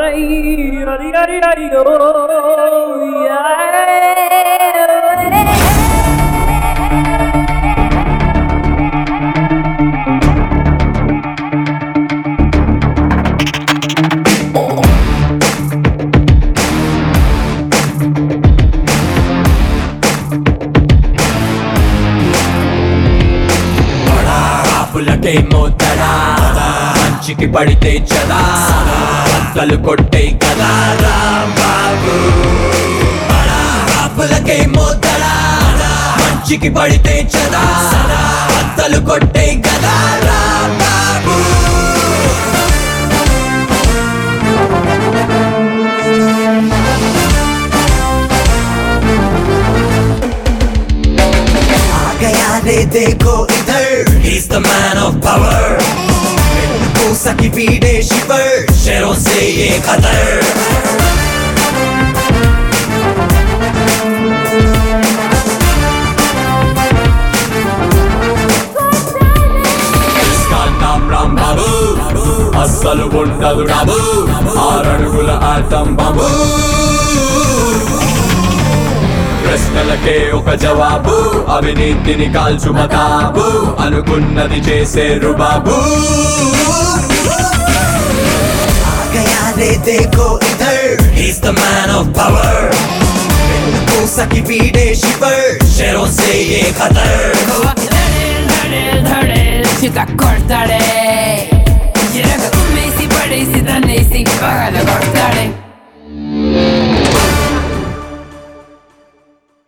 పులకే మోతడా మంచికి పడితే చదా బద్దలు కొట్టే కదా రాంబాబు పులకే మోతడా మంచికి పడితే చదా బద్దలు కొట్టే కదా రాంబాబు आ गया रे देखो इधर He's the man of power मूसा की पीड़े शिवर शेरों से ये खतर इसका नाम राम बाबू అస్సలు ఉండదు రాబు ఆరడుగుల ఆటం బాబు ప్రశ్నలకే ఒక జవాబు అవినీతిని కాల్చు మతాబు అనుకున్నది చేసేరు బాబు गया रे देखो इधर He's the man of power मूसा की पीड़े शिवर शेरों से ये खतर धड़े धड़े सीधा cortare Quiero que tú me hiciste, pero hiciste, no hiciste, págalo, cortare